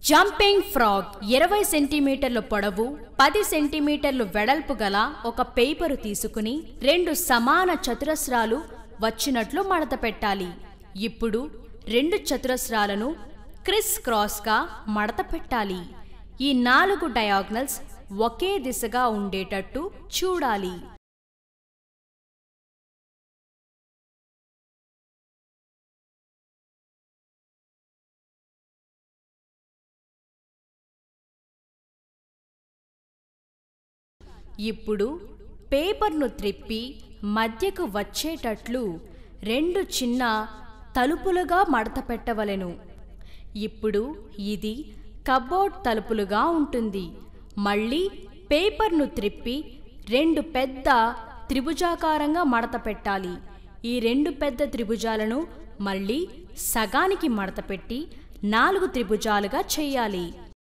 jumping frog ఇరవై సెంటీమీటర్ల పొడవు పది సెంటీమీటర్లు వెడల్పు గల ఒక పేపరు తీసుకుని రెండు సమాన చతురస్రాలు వచ్చినట్లు మడత పెట్టాలి ఇప్పుడు రెండు చతురస్రాలను క్రిస్ క్రాస్గా మడత పెట్టాలి ఈ నాలుగు డయాగ్నల్స్ ఒకే దిశగా ఉండేటట్టు చూడాలి ఇప్పుడు పేపర్ను త్రిప్పి మధ్యకు వచ్చేటట్లు రెండు చిన్న తలుపులుగా మడత పెట్టవలెను ఇప్పుడు ఇది కబోర్డ్ తలుపులుగా ఉంటుంది మళ్ళీ పేపర్ను త్రిప్పి రెండు పెద్ద త్రిభుజాకారంగా మడత పెట్టాలి ఈ రెండు పెద్ద త్రిభుజాలను మళ్ళీ సగానికి మడత పెట్టి నాలుగు త్రిభుజాలుగా చేయాలి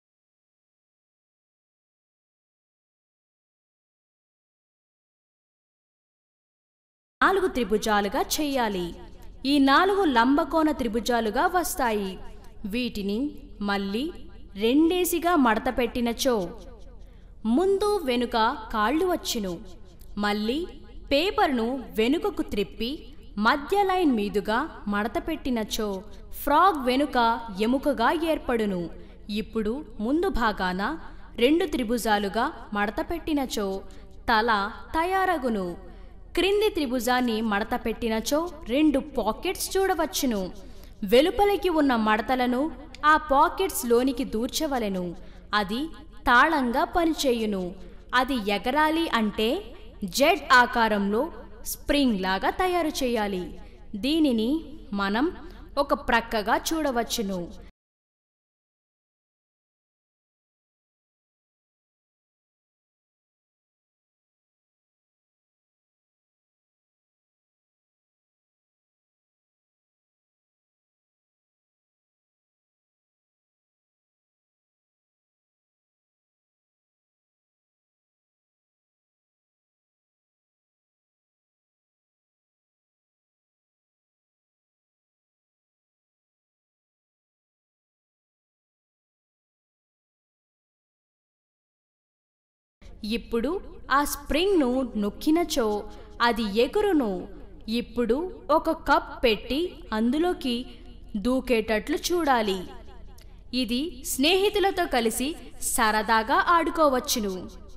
నాలుగు త్రిభుజాలుగా చేయాలి ఈ నాలుగు లంబకోణ త్రిభుజాలుగా వస్తాయి వీటిని మళ్ళీ రెండేసిగా మడత పెట్టినచో ముందు వెనుక కాళ్ళు వచ్చును మళ్ళీ పేపర్ను వెనుకకు త్రిప్పి మధ్య లైన్ మీదుగా మడత పెట్టినచో ఫ్రాగ్ వెనుక ఎముకగా ఏర్పడును ఇప్పుడు ముందు భాగాన రెండు త్రిభుజాలుగా మడత పెట్టినచో తల తయారగును క్రింది త్రిభుజాన్ని మడత పెట్టినచో రెండు పాకెట్స్ చూడవచ్చును వెలుపలికి ఉన్న మడతలను ఆ పాకెట్స్ లోనికి దూర్చవలెను అది తాళంగా పనిచేయును అది ఎగరాలి అంటే జెడ్ ఆకారంలో స్ప్రింగ్ లాగా తయారు చేయాలి దీనిని మనం ఒక ప్రక్కగా చూడవచ్చును ఇప్పుడు ఆ స్ప్రింగ్ను నొక్కినచో అది ఎగురును ఇప్పుడు ఒక కప్ పెట్టి అందులోకి దూకేటట్లు చూడాలి ఇది స్నేహితులతో కలిసి సరదాగా ఆడుకోవచ్చును